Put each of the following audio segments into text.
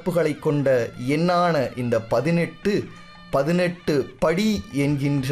சிறப்புகளை கொண்ட எண்ணான இந்த பதினெட்டு பதினெட்டு படி என்கின்ற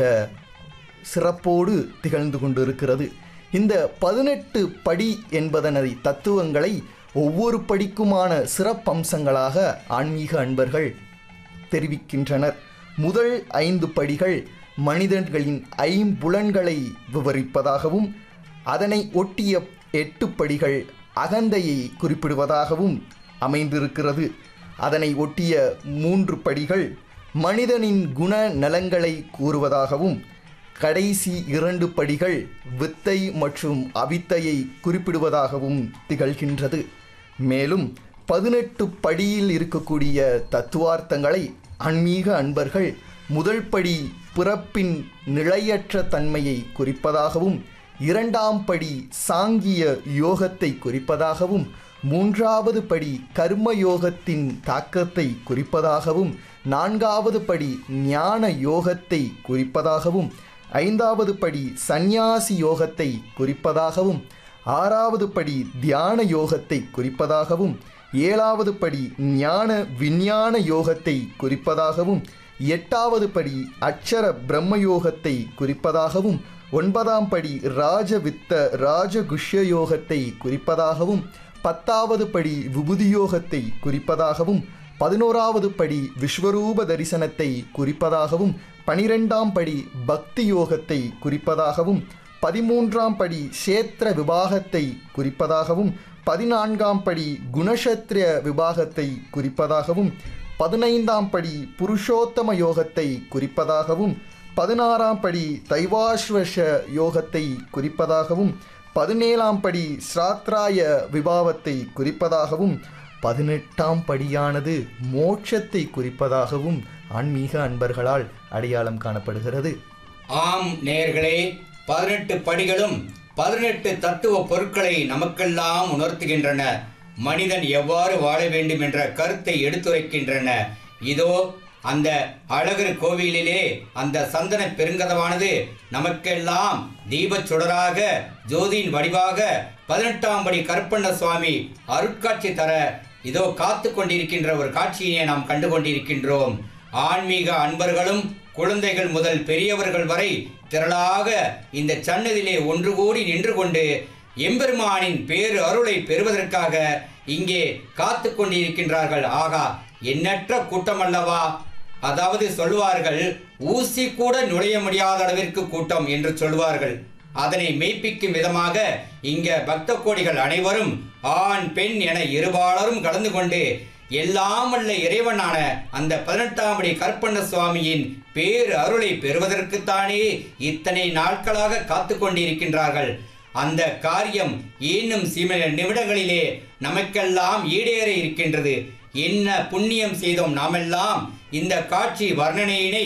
சிறப்போடு திகழ்ந்து கொண்டிருக்கிறது இந்த பதினெட்டு படி என்பதனை தத்துவங்களை ஒவ்வொரு படிக்குமான சிறப்பம்சங்களாக ஆன்மீக அன்பர்கள் தெரிவிக்கின்றனர் முதல் ஐந்து படிகள் மனிதர்களின் ஐம்புலன்களை விவரிப்பதாகவும் அதனை ஒட்டிய எட்டு படிகள் அகந்தையை குறிப்பிடுவதாகவும் அமைந்திருக்கிறது அதனை ஒட்டிய மூன்று படிகள் மனிதனின் குண நலங்களை கூறுவதாகவும் கடைசி இரண்டு படிகள் வித்தை மற்றும் அவித்தையை குறிப்பிடுவதாகவும் திகழ்கின்றது மேலும் பதினெட்டு படியில் இருக்கக்கூடிய தத்துவார்த்தங்களை ஆன்மீக அன்பர்கள் முதல் படி பிறப்பின் நிலையற்ற தன்மையை குறிப்பதாகவும் இரண்டாம் படி சாங்கிய யோகத்தை குறிப்பதாகவும் மூன்றாவது படி கர்ம யோகத்தின் தாக்கத்தை குறிப்பதாகவும் நான்காவது படி ஞான யோகத்தை குறிப்பதாகவும் ஐந்தாவது படி சந்நியாசி யோகத்தை குறிப்பதாகவும் ஆறாவது படி தியான யோகத்தை குறிப்பதாகவும் ஏழாவது படி ஞான விஞ்ஞான யோகத்தை குறிப்பதாகவும் எட்டாவது படி அக்ஷர பிரம்மயோகத்தை குறிப்பதாகவும் ஒன்பதாம் படி ராஜவித்த ராஜகுஷ்ய யோகத்தை குறிப்பதாகவும் பத்தாவது படி விபுதியோகத்தை குறிப்பதாகவும் பதினோராவது படி விஸ்வரூப தரிசனத்தை குறிப்பதாகவும் பனிரெண்டாம் படி பக்தி யோகத்தை குறிப்பதாகவும் பதிமூன்றாம் படி சேத்திர விபாகத்தை குறிப்பதாகவும் பதினான்காம் படி குணசத்திரிய விபாகத்தை குறிப்பதாகவும் பதினைந்தாம் படி புருஷோத்தம யோகத்தை குறிப்பதாகவும் பதினாறாம் படி தைவாஸ்வஷ யோகத்தை குறிப்பதாகவும் பதினேழாம் படி ஸ்ராத்ராய விபாவத்தை குறிப்பதாகவும் பதினெட்டாம் படியானது மோட்சத்தை குறிப்பதாகவும் ஆன்மீக அன்பர்களால் அடையாளம் காணப்படுகிறது ஆம் நேயர்களே பதினெட்டு படிகளும் பதினெட்டு தத்துவ பொருட்களை நமக்கெல்லாம் உணர்த்துகின்றன மனிதன் எவ்வாறு வாழ வேண்டும் என்ற கருத்தை எடுத்துரைக்கின்றன இதோ அந்த அழகர் கோவிலிலே அந்த சந்தன பெருங்கதவானது நமக்கெல்லாம் தீபச் சுடராக ஜோதியின் வடிவாக பதினெட்டாம் படி கருப்பண்ண சுவாமி அருட்காட்சி தர இதோ காத்து கொண்டிருக்கின்ற ஒரு காட்சியை நாம் கண்டு கொண்டிருக்கின்றோம் ஆன்மீக அன்பர்களும் குழந்தைகள் முதல் பெரியவர்கள் வரை திரளாக இந்த சன்னதிலே ஒன்று கூடி நின்று கொண்டு எம்பெருமானின் பேரு அருளை பெறுவதற்காக இங்கே காத்து கொண்டிருக்கின்றார்கள் ஆகா எண்ணற்ற கூட்டம் அல்லவா அதாவது சொல்வார்கள் ஊசி கூட நுழைய முடியாத அளவிற்கு கூட்டம் என்று சொல்வார்கள் அதனை மெய்ப்பிக்கும் விதமாக இங்க பக்த கோடிகள் அனைவரும் ஆண் பெண் என இருபாலரும் கலந்து கொண்டு எல்லாம் வல்ல இறைவனான அந்த பதினெட்டாம் படி கற்பண்ண சுவாமியின் பேரு அருளை பெறுவதற்குத்தானே இத்தனை நாட்களாக காத்து கொண்டிருக்கின்றார்கள் அந்த காரியம் இன்னும் சில நிமிடங்களிலே நமக்கெல்லாம் ஈடேற இருக்கின்றது என்ன புண்ணியம் செய்தோம் நாமெல்லாம் இந்த காட்சி வர்ணனையினை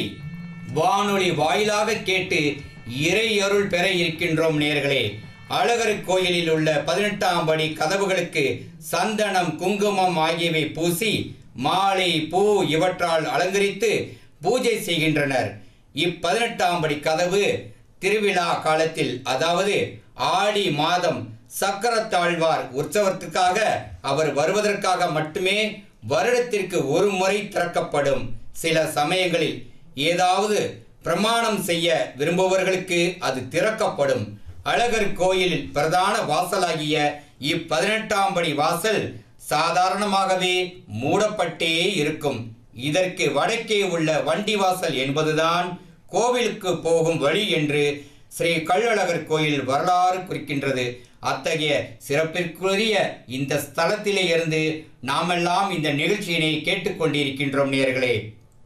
வானொலி வாயிலாக கேட்டு இறை அருள் பெற இருக்கின்றோம் நேர்களே அழகர் கோயிலில் உள்ள பதினெட்டாம் படி கதவுகளுக்கு சந்தனம் குங்குமம் ஆகியவை பூசி மாலை பூ இவற்றால் அலங்கரித்து பூஜை செய்கின்றனர் இப்பதினெட்டாம் படி கதவு திருவிழா காலத்தில் அதாவது ஆடி மாதம் சக்கரத்தாழ்வார் உற்சவத்துக்காக அவர் வருவதற்காக மட்டுமே வருடத்திற்கு ஒரு முறை திறக்கப்படும் சில சமயங்களில் ஏதாவது பிரமாணம் செய்ய விரும்புபவர்களுக்கு அது திறக்கப்படும் அழகர் கோயிலில் பிரதான வாசலாகிய இப்பதினெட்டாம் படி வாசல் சாதாரணமாகவே மூடப்பட்டே இருக்கும் இதற்கு வடக்கே உள்ள வண்டி வாசல் என்பதுதான் கோவிலுக்கு போகும் வழி என்று ஸ்ரீ கள்ளழகர் கோயில் வரலாறு குறிக்கின்றது அத்தகைய சிறப்பிற்குரிய இந்த ஸ்தலத்திலே இருந்து நாமெல்லாம் இந்த நிகழ்ச்சியினை கேட்டுக்கொண்டிருக்கின்றோம் நேர்களே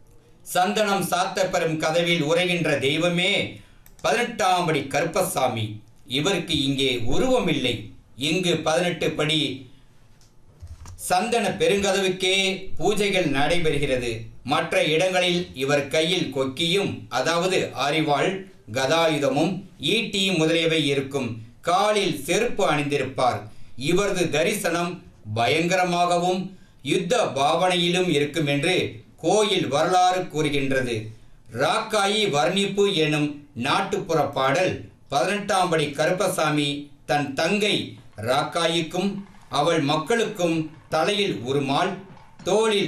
சந்தனம் சாத்தப்பெறும் கதவில் உரைகின்ற தெய்வமே பதினெட்டாம் படி கருப்பசாமி இவருக்கு இங்கே உருவம் இல்லை இங்கு பதினெட்டு படி சந்தன பெருங்கதவுக்கே பூஜைகள் நடைபெறுகிறது மற்ற இடங்களில் இவர் கையில் கொக்கியும் அதாவது அறிவாள் கதாயுதமும் ஈட்டியும் முதலியவை இருக்கும் காலில் செருப்பு அணிந்திருப்பார் இவரது தரிசனம் பயங்கரமாகவும் யுத்த பாவனையிலும் இருக்கும் என்று கோயில் வரலாறு கூறுகின்றது ராக்காயி வர்ணிப்பு எனும் நாட்டுப்புற பாடல் பதினெட்டாம் படி கருப்பசாமி தன் தங்கை ராக்காயிக்கும் அவள் மக்களுக்கும் தலையில் உருமால் தோளில்